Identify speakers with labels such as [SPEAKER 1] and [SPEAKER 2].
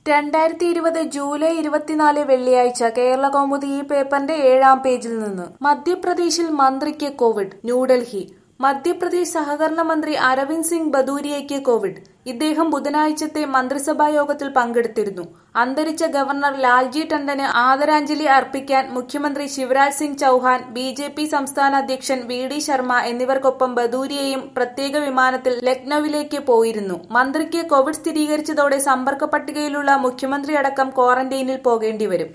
[SPEAKER 1] രണ്ടായിരത്തി ഇരുപത് ജൂലൈ ഇരുപത്തിനാല് വെള്ളിയാഴ്ച കേരള കൗമുദി ഈ പേപ്പറിന്റെ ഏഴാം പേജിൽ നിന്ന് മധ്യപ്രദേശിൽ മന്ത്രിക്ക് കോവിഡ് ന്യൂഡൽഹി മധ്യപ്രദേശ് സഹകരണ മന്ത്രി അരവിന്ദ് സിംഗ് ബദൂരിയയ്ക്ക് കോവിഡ് ഇദ്ദേഹം ബുധനാഴ്ചത്തെ മന്ത്രിസഭാ യോഗത്തിൽ പങ്കെടുത്തിരുന്നു അന്തരിച്ച ഗവർണർ ലാൽജി ടണ്ടന് ആദരാഞ്ജലി അർപ്പിക്കാൻ മുഖ്യമന്ത്രി Shivraj Singh Chouhan B J P സംസ്ഥാന അധ്യക്ഷൻ വി ഡി ശർമ്മ എന്നിവർക്കൊപ്പം ബദൂരിയയും പ്രത്യേക വിമാനത്തിൽ ലക്നൌവിലേക്ക് പോയിരുന്നു മന്ത്രിക്ക് കോവിഡ് സ്ഥിരീകരിച്ചതോടെ സമ്പർക്ക പട്ടികയിലുള്ള മുഖ്യമന്ത്രിയടക്കം ക്വാറന്റൈനിൽ പോകേണ്ടിവരും